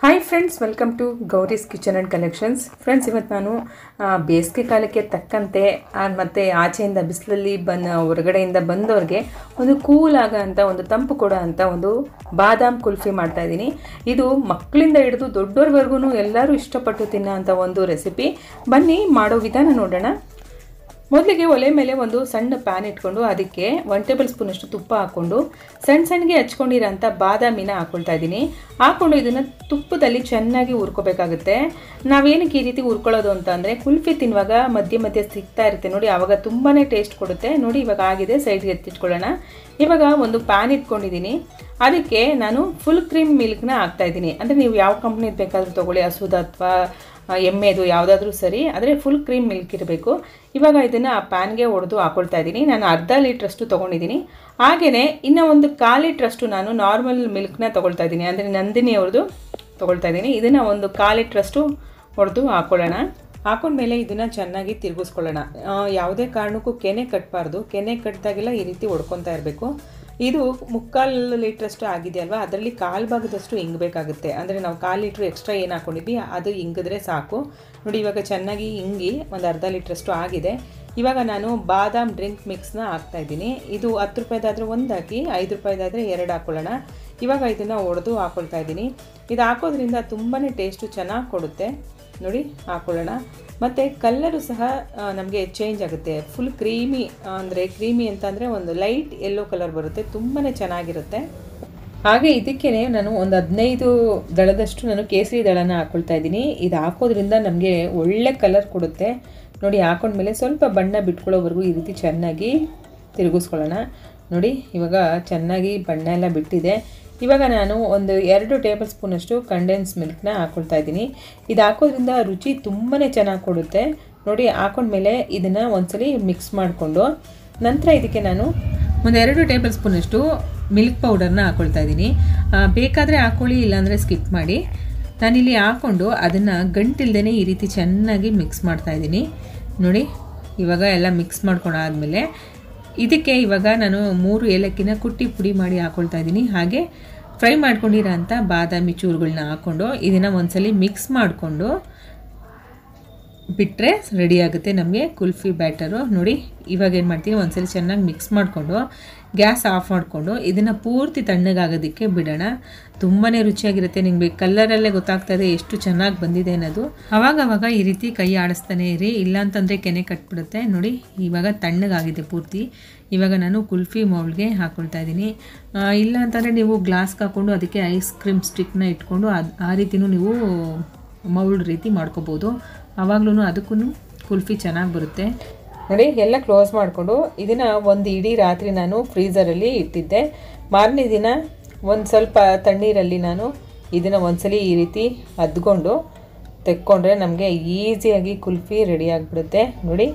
hi friends welcome to Gauri's kitchen and collections friends ಇವತ್ತು ನಾನು ಆ, ಬೇಸಿಗೆ ಕಾಲಕ್ಕೆ ತಕ್ಕಂತೆ ಆ, ಮತ್ತು ಆಚೆಯಿಂದ ಬಿಸಿಲಲ್ಲಿ ಬನ್ ಹೊರಗಡೆಯಿಂದ ಬಂದವ್ರಿಗೆ ಒಂದು ಕೂಲ್ ಆಗೋ ಅಂಥ ಒಂದು ತಂಪು ಕೊಡೋ ಅಂಥ ಒಂದು ಬಾದಾಮ್ ಕುಲ್ಫಿ ಮಾಡ್ತಾ ಇದ್ದೀನಿ ಇದು ಮಕ್ಕಳಿಂದ ಹಿಡಿದು ದೊಡ್ಡವ್ರವರೆಗೂ ಎಲ್ಲರೂ ಇಷ್ಟಪಟ್ಟು ತಿನ್ನೋ ಅಂಥ ಒಂದು ರೆಸಿಪಿ ಬನ್ನಿ ಮಾಡೋ ವಿಧಾನ ನೋಡೋಣ ಮೊದಲಿಗೆ ಒಲೆ ಮೇಲೆ ಒಂದು ಸಣ್ಣ ಪ್ಯಾನ್ ಇಟ್ಕೊಂಡು ಅದಕ್ಕೆ ಒನ್ ಟೇಬಲ್ ಸ್ಪೂನಷ್ಟು ತುಪ್ಪ ಹಾಕ್ಕೊಂಡು ಸಣ್ಣ ಸಣ್ಣಗೆ ಹಚ್ಕೊಂಡಿರೋಂಥ ಬಾದಾಮಿನ ಹಾಕ್ಕೊಳ್ತಾ ಇದ್ದೀನಿ ಹಾಕ್ಕೊಂಡು ಇದನ್ನು ತುಪ್ಪದಲ್ಲಿ ಚೆನ್ನಾಗಿ ಹುರ್ಕೋಬೇಕಾಗುತ್ತೆ ನಾವೇನಕ್ಕೆ ಈ ರೀತಿ ಹುರ್ಕೊಳ್ಳೋದು ಅಂತ ಅಂದರೆ ಕುಲ್ಫಿ ತಿನ್ನುವಾಗ ಮಧ್ಯೆ ಮಧ್ಯೆ ಸಿಗ್ತಾ ಇರುತ್ತೆ ನೋಡಿ ಆವಾಗ ತುಂಬಾ ಟೇಸ್ಟ್ ಕೊಡುತ್ತೆ ನೋಡಿ ಇವಾಗ ಆಗಿದೆ ಸೈಡ್ಗೆ ಎತ್ತಿಟ್ಕೊಳ್ಳೋಣ ಇವಾಗ ಒಂದು ಪ್ಯಾನ್ ಇಟ್ಕೊಂಡಿದ್ದೀನಿ ಅದಕ್ಕೆ ನಾನು ಫುಲ್ ಕ್ರೀಮ್ ಮಿಲ್ಕ್ನ ಹಾಕ್ತಾ ಇದ್ದೀನಿ ಅಂದರೆ ನೀವು ಯಾವ ಕಂಪ್ನಿದು ಬೇಕಾದರೂ ತೊಗೊಳ್ಳಿ ಹಸುದ ಅಥವಾ ಎಮ್ಮೆದು ಯಾವುದಾದ್ರೂ ಸರಿ ಆದರೆ ಫುಲ್ ಕ್ರೀಮ್ ಮಿಲ್ಕ್ ಇರಬೇಕು ಇವಾಗ ಇದನ್ನು ಆ ಪ್ಯಾನ್ಗೆ ಹೊಡೆದು ಹಾಕೊಳ್ತಾ ಇದ್ದೀನಿ ನಾನು ಅರ್ಧ ಲೀಟ್ರಷ್ಟು ತೊಗೊಂಡಿದ್ದೀನಿ ಹಾಗೆಯೇ ಇನ್ನು ಒಂದು ಕಾಲು ಲೀಟ್ರಷ್ಟು ನಾನು ನಾರ್ಮಲ್ ಮಿಲ್ಕ್ನ ತೊಗೊಳ್ತಾ ಇದ್ದೀನಿ ಅಂದರೆ ನಂದಿನಿ ಅವ್ರದ್ದು ತೊಗೊಳ್ತಾ ಇದ್ದೀನಿ ಇದನ್ನು ಒಂದು ಕಾಲು ಲೀಟ್ರಷ್ಟು ಹೊಡೆದು ಹಾಕ್ಕೊಳ್ಳೋಣ ಹಾಕೊಂಡ್ಮೇಲೆ ಇದನ್ನು ಚೆನ್ನಾಗಿ ತಿರುಗಿಸ್ಕೊಳ್ಳೋಣ ಆ, ಯಾವುದೇ ಕಾರಣಕ್ಕೂ ಕೆನೆ ಕಟ್ಟಬಾರ್ದು ಕೆನೆ ಕಟ್ಟಿದಾಗೆಲ್ಲ ಈ ರೀತಿ ಹೊಡ್ಕೊತಾ ಇರಬೇಕು ಇದು ಮುಕ್ಕಾಲು ಲೀಟ್ರಷ್ಟು ಆಗಿದೆ ಅಲ್ವಾ ಅದರಲ್ಲಿ ಕಾಲು ಭಾಗದಷ್ಟು ಹಿಂಗಬೇಕಾಗುತ್ತೆ ಅಂದರೆ ನಾವು ಕಾಲು ಲೀಟ್ರ್ ಎಕ್ಸ್ಟ್ರಾ ಏನು ಹಾಕ್ಕೊಂಡಿದ್ವಿ ಅದು ಹಿಂಗಿದ್ರೆ ಸಾಕು ನೋಡಿ ಇವಾಗ ಚೆನ್ನಾಗಿ ಹಿಂಗಿ ಒಂದು ಅರ್ಧ ಲೀಟ್ರಷ್ಟು ಆಗಿದೆ ಇವಾಗ ನಾನು ಬಾದಾಮ್ ಡ್ರಿಂಕ್ ಮಿಕ್ಸ್ನ ಹಾಕ್ತಾ ಇದ್ದೀನಿ ಇದು ಹತ್ತು ರೂಪಾಯಿದಾದರೆ ಒಂದು ಹಾಕಿ ಐದು ರೂಪಾಯಿದಾದರೆ ಎರಡು ಹಾಕ್ಕೊಳ್ಳೋಣ ಇವಾಗ ಇದನ್ನು ಒಡೆದು ಹಾಕ್ಕೊಳ್ತಾ ಇದ್ದೀನಿ ಇದು ಹಾಕೋದ್ರಿಂದ ತುಂಬಾ ಟೇಸ್ಟು ಚೆನ್ನಾಗಿ ಕೊಡುತ್ತೆ ನೋಡಿ ಹಾಕ್ಕೊಳ್ಳೋಣ ಮತ್ತು ಕಲ್ಲರು ಸಹ ನಮಗೆ ಚೇಂಜ್ ಆಗುತ್ತೆ ಫುಲ್ ಕ್ರೀಮಿ ಅಂದರೆ ಕ್ರೀಮಿ ಅಂತಂದರೆ ಒಂದು ಲೈಟ್ ಯೆಲ್ಲೋ ಕಲರ್ ಬರುತ್ತೆ ತುಂಬಾ ಚೆನ್ನಾಗಿರುತ್ತೆ ಹಾಗೆ ಇದಕ್ಕೇ ನಾನು ಒಂದು ಹದಿನೈದು ದಳದಷ್ಟು ನಾನು ಕೇಸರಿ ದಳನ ಹಾಕ್ಕೊಳ್ತಾ ಇದ್ದೀನಿ ಇದು ಹಾಕೋದ್ರಿಂದ ನಮಗೆ ಒಳ್ಳೆ ಕಲರ್ ಕೊಡುತ್ತೆ ನೋಡಿ ಹಾಕೊಂಡ್ಮೇಲೆ ಸ್ವಲ್ಪ ಬಣ್ಣ ಬಿಟ್ಕೊಳ್ಳೋವರೆಗೂ ಈ ರೀತಿ ಚೆನ್ನಾಗಿ ತಿರುಗಿಸ್ಕೊಳ್ಳೋಣ ನೋಡಿ ಇವಾಗ ಚೆನ್ನಾಗಿ ಬಣ್ಣ ಎಲ್ಲ ಬಿಟ್ಟಿದೆ ಇವಾಗ ನಾನು ಒಂದು ಎರಡು ಟೇಬಲ್ ಸ್ಪೂನಷ್ಟು ಕಂಡೆನ್ಸ್ ಮಿಲ್ಕ್ನ ಹಾಕ್ಕೊಳ್ತಾ ಇದ್ದೀನಿ ಇದು ಹಾಕೋದ್ರಿಂದ ರುಚಿ ತುಂಬಾ ಚೆನ್ನಾಗಿ ಕೊಡುತ್ತೆ ನೋಡಿ ಹಾಕೊಂಡ್ಮೇಲೆ ಇದನ್ನು ಒಂದ್ಸಲಿ ಮಿಕ್ಸ್ ಮಾಡಿಕೊಂಡು ನಂತರ ಇದಕ್ಕೆ ನಾನು ಒಂದು ಎರಡು ಟೇಬಲ್ ಸ್ಪೂನಷ್ಟು ಮಿಲ್ಕ್ ಪೌಡರ್ನ ಹಾಕ್ಕೊಳ್ತಾ ಇದ್ದೀನಿ ಆ, ಬೇಕಾದರೆ ಹಾಕ್ಕೊಳ್ಳಿ ಇಲ್ಲಾಂದರೆ ಸ್ಕಿಪ್ ಮಾಡಿ ನಾನಿಲ್ಲಿ ಹಾಕ್ಕೊಂಡು ಅದನ್ನು ಗಂಟಿಲ್ದೇ ಈ ರೀತಿ ಚೆನ್ನಾಗಿ ಮಿಕ್ಸ್ ಮಾಡ್ತಾ ಇದ್ದೀನಿ ನೋಡಿ ಇವಾಗ ಎಲ್ಲ ಮಿಕ್ಸ್ ಮಾಡ್ಕೊಂಡಾದ್ಮೇಲೆ ಇದಕ್ಕೆ ಇವಾಗ ನಾನು ಮೂರು ಏಲಕ್ಕಿನ ಕುಟ್ಟಿ ಪುಡಿ ಮಾಡಿ ಹಾಕ್ಕೊಳ್ತಾ ಇದ್ದೀನಿ ಹಾಗೆ ಫ್ರೈ ಮಾಡ್ಕೊಂಡಿರೋ ಅಂಥ ಬಾದಾಮಿ ಚೂರುಗಳನ್ನ ಹಾಕ್ಕೊಂಡು ಇದನ್ನು ಒಂದ್ಸಲಿ ಮಿಕ್ಸ್ ಮಾಡಿಕೊಂಡು ಬಿಟ್ಟರೆ ರೆಡಿ ಆಗುತ್ತೆ ನಮಗೆ ಕುಲ್ಫಿ ಬ್ಯಾಟರು ನೋಡಿ ಇವಾಗ ಏನು ಮಾಡ್ತೀನಿ ಒಂದ್ಸಲಿ ಚೆನ್ನಾಗಿ ಮಿಕ್ಸ್ ಮಾಡಿಕೊಂಡು ಗ್ಯಾಸ್ ಆಫ್ ಮಾಡಿಕೊಂಡು ಇದನ್ನು ಪೂರ್ತಿ ತಣ್ಣಗಾಗೋದಕ್ಕೆ ಬಿಡೋಣ ತುಂಬಾ ರುಚಿಯಾಗಿರುತ್ತೆ ನಿಮಗೆ ಕಲ್ಲರಲ್ಲೇ ಗೊತ್ತಾಗ್ತದೆ ಎಷ್ಟು ಚೆನ್ನಾಗಿ ಬಂದಿದೆ ಅನ್ನೋದು ಅವಾಗ ಅವಾಗ ಈ ರೀತಿ ಕೈ ಆಡಿಸ್ತಾನೆ ಇರಿ ಇಲ್ಲಾಂತಂದರೆ ಕೆನೆ ಕಟ್ಬಿಡುತ್ತೆ ನೋಡಿ ಇವಾಗ ತಣ್ಣಗಾಗಿದೆ ಪೂರ್ತಿ ಇವಾಗ ನಾನು ಕುಲ್ಫಿ ಮೌಲ್ಗೆ ಹಾಕ್ಕೊಳ್ತಾ ಇದ್ದೀನಿ ಆ, ಇಲ್ಲ ಅಂತಂದರೆ ನೀವು ಗ್ಲಾಸ್ಗೆ ಹಾಕ್ಕೊಂಡು ಅದಕ್ಕೆ ಐಸ್ ಕ್ರೀಮ್ ಸ್ಟಿಕ್ನ ಇಟ್ಕೊಂಡು ಅದು ಆ ರೀತಿನೂ ನೀವು ಮೌಲ್ಡ್ ರೀತಿ ಮಾಡ್ಕೋಬೋದು ಆವಾಗ್ಲೂ ಅದಕ್ಕೂ ಕುಲ್ಫಿ ಚೆನ್ನಾಗಿ ಬರುತ್ತೆ ನೋಡಿ ಎಲ್ಲ ಕ್ಲೋಸ್ ಮಾಡಿಕೊಂಡು ಇದನ್ನು ಒಂದು ಇಡೀ ರಾತ್ರಿ ನಾನು ಫ್ರೀಝರಲ್ಲಿ ಇಟ್ಟಿದ್ದೆ ಮಾರನೇ ದಿನ ಒಂದು ಸ್ವಲ್ಪ ತಣ್ಣೀರಲ್ಲಿ ನಾನು ಇದನ್ನು ಒಂದ್ಸಲಿ ಈ ರೀತಿ ಅದ್ಕೊಂಡು ತೆಕ್ಕೊಂಡ್ರೆ ನಮಗೆ ಈಸಿಯಾಗಿ ಕುಲ್ಫಿ ರೆಡಿ ಆಗಿಬಿಡುತ್ತೆ ನೋಡಿ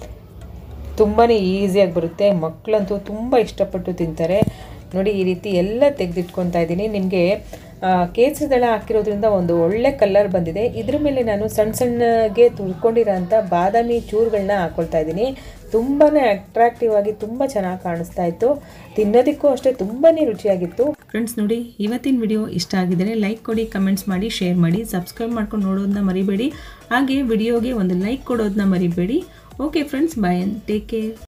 ತುಂಬಾ ಈಸಿಯಾಗಿ ಬರುತ್ತೆ ಮಕ್ಕಳಂತೂ ತುಂಬ ಇಷ್ಟಪಟ್ಟು ತಿಂತಾರೆ ನೋಡಿ ಈ ರೀತಿ ಎಲ್ಲ ತೆಗೆದಿಟ್ಕೊತಾ ಇದ್ದೀನಿ ನಿಮಗೆ ಕೇಸರಿ ದಳ ಹಾಕಿರೋದ್ರಿಂದ ಒಂದು ಒಳ್ಳೆ ಕಲರ್ ಬಂದಿದೆ ಇದ್ರ ಮೇಲೆ ನಾನು ಸಣ್ಣ ಸಣ್ಣಗೆ ತುಳ್ಕೊಂಡಿರೋ ಅಂಥ ಬಾದಾಮಿ ಚೂರುಗಳನ್ನ ಹಾಕ್ಕೊಳ್ತಾ ಇದ್ದೀನಿ ತುಂಬಾ ಅಟ್ರಾಕ್ಟಿವ್ ಆಗಿ ತುಂಬ ಚೆನ್ನಾಗಿ ಕಾಣಿಸ್ತಾ ಇತ್ತು ತಿನ್ನೋದಕ್ಕೂ ಅಷ್ಟೇ ತುಂಬಾ ರುಚಿಯಾಗಿತ್ತು ಫ್ರೆಂಡ್ಸ್ ನೋಡಿ ಇವತ್ತಿನ ವಿಡಿಯೋ ಇಷ್ಟ ಆಗಿದರೆ ಲೈಕ್ ಕೊಡಿ ಕಮೆಂಟ್ಸ್ ಮಾಡಿ ಶೇರ್ ಮಾಡಿ ಸಬ್ಸ್ಕ್ರೈಬ್ ಮಾಡ್ಕೊಂಡು ನೋಡೋದನ್ನ ಮರಿಬೇಡಿ ಹಾಗೆ ವಿಡಿಯೋಗೆ ಒಂದು ಲೈಕ್ ಕೊಡೋದನ್ನ ಮರಿಬೇಡಿ okay friends bye take care